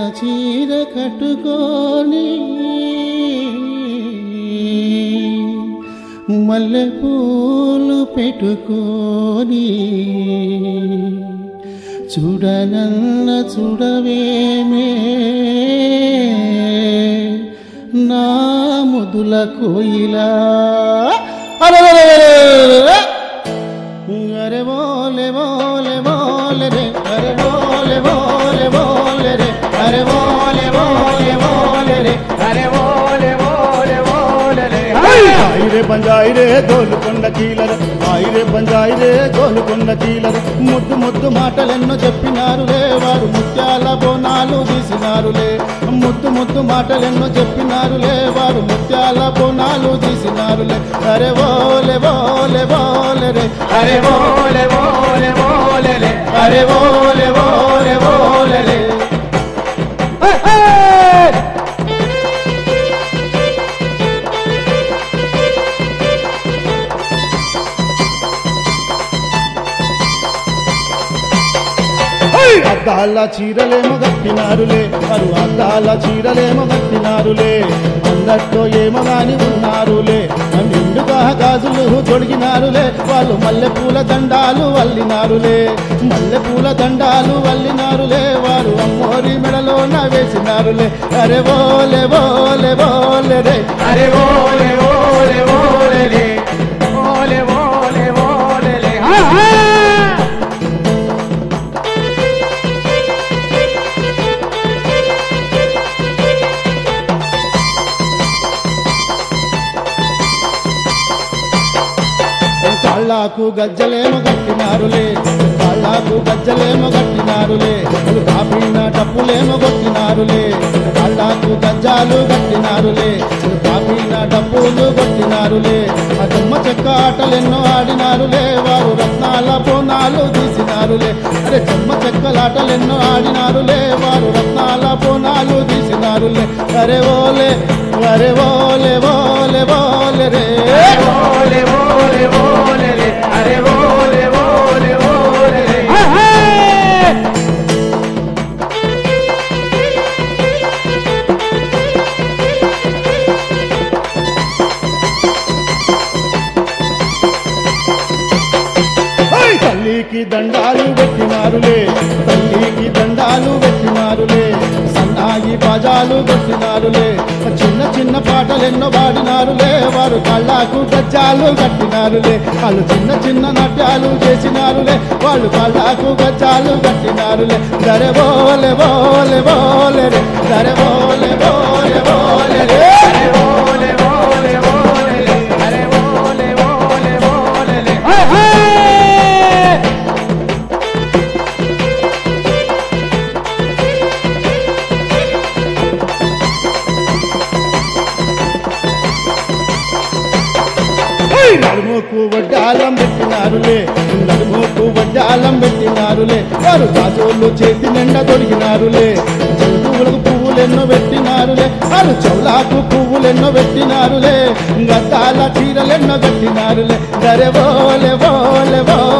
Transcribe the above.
చీర కట్టుకొని మల్లె పూలు పెట్టుకొని చూడనన్న చూడవేమే నా ముదుల కోయిలా అరెరెరెరెరెరెరె. అరే బోలే బోలే బోలే రే అరే బోలే బోలే బోలే రే అరే బోలే బోలే బోలే రే అరే ఓలే ఓలే ఓలే రే. ఆయిరే బంజాయిరే గోలుకొండ కీలరు ఆయిరే బంజాయిరే గోలుకొండ కీలరు ముద్దు ముద్దు మాటలెన్నో చెప్పినారులే వారు ముత్యాల బోనాలు తీసినారులే ముద్దు ముద్దు మాటలెన్నో చెప్పినారులే వారు ముత్యాల బోనాలు తీసినారులే అరే ఓలే ఓలే ఓలే రే అరే ఓలే ఓలే ఓలే రే. అరే ఓలే ఓలే ఓలే రే హే, హే. అద్దాల చీరలేమో కట్టినారులే వారు అద్దాల చీరలేమో కట్టినారులే అందట్లో ఏమో గాని ఉన్నారులే నిండుగా గాజులు తొడిగినారులే వాళ్ళు మల్లెపూల దండాలు వల్లినారులే మల్లెపూల దండాలు వల్లినారులే వారు అమ్మోరి మెడలోన వేసినారులే అరే ఓలే ఓలే ఓలే రే అరే ఓలే ఓలే ఓలే రే. ఓలే ఓలే ఓలే రే. హా, హా. కాళ్ళకు గజ్జలేమో కట్టినారులే కాళ్ళకు గజ్జలేమో కట్టినారులే వాళ్ళు కాపిన డప్పులేమో కొట్టినారులే కాళ్ళకు గజ్జాలు కట్టినారులే వాళ్ళు కాపిన డప్పులు కొట్టినారులే ఆ దుమ్మ చెక్క ఆటలెన్నో ఆడినారులే వారు రత్నాల బోనాలు తీసినారులే అరే చెమ్మ చెక్కలాటలెన్నో ఆడినారులే వారు రత్నాల బోనాలు తీసినారులే అరే ఓలే అరే ఓలే ఓలే ఓలే రే ఓలే ఓలే ఓలే రే. అరే ఓలే ఓలే ఓలే రే. హా, హా. ఓయ్! తల్లికి దండాలు పెట్టినారులే తల్లికి దండాలు పెట్టినారులే సన్నాయి బాజాలు కొట్టినారులే చిన్న చిన్న పాటలెన్నో పాడినారులే వారు కళ్ళకు గజ్జాలు కట్టినారులే వాళ్ళు చిన్న చిన్న నాట్యాలు చేసినారులే వాళ్ళు కళ్ళకు గజ్జాలు కట్టినారులే దరే బోలే బోలే బోలే రే దరే బోలే బోలే బోలే రే అరే ఓలే ఓలే ఓలే రే. అరే ఓలే ఓలే ఓలే రే. హా, హా. ఓయ్! నడుముకు వడ్డాలం పెట్టినారులే నడుముకు వడ్డాలం పెట్టినారులే వారు గాజోళ్ళు చేతి నిండా తొడిగినారులే జంతువులకు పువ్వులెన్నో పెట్టినారులే వారు చౌలాకు పువ్వులెన్నో పెట్టినారులే గద్దాల చీరలెన్నో కట్టినారులే గరే బోలే బోలే బోలే